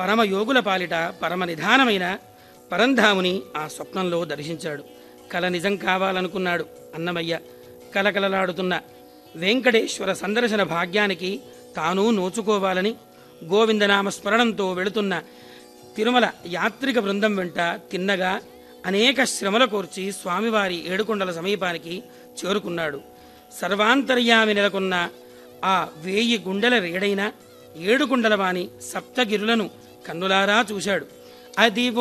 పరమయోగుల పాలిట పరమ నిధానమైన పరంధాముని ఆ స్వప్నంలో దర్శించాడు కల నిజం కావాలనుకున్నాడు అన్నమయ్య కలకలలాడుతున్న వెంకటేశ్వర సందర్శన భాగ్యానికి తాను నోచుకోవాలని గోవిందనామ స్మరణంతో వెళుతున్న తిరుమల యాత్రిక బృందం వెంట తిన్నగా అనేక శ్రమల కోర్చి స్వామివారి ఏడుకొండల సమీపానికి చేరుకున్నాడు సర్వాంతర్యామి నెలకొన్న ఆ వేయి గుండెల రేడైన ఏడుకొండల వాణి సప్తగిరులను కన్నులారా చూశాడు అది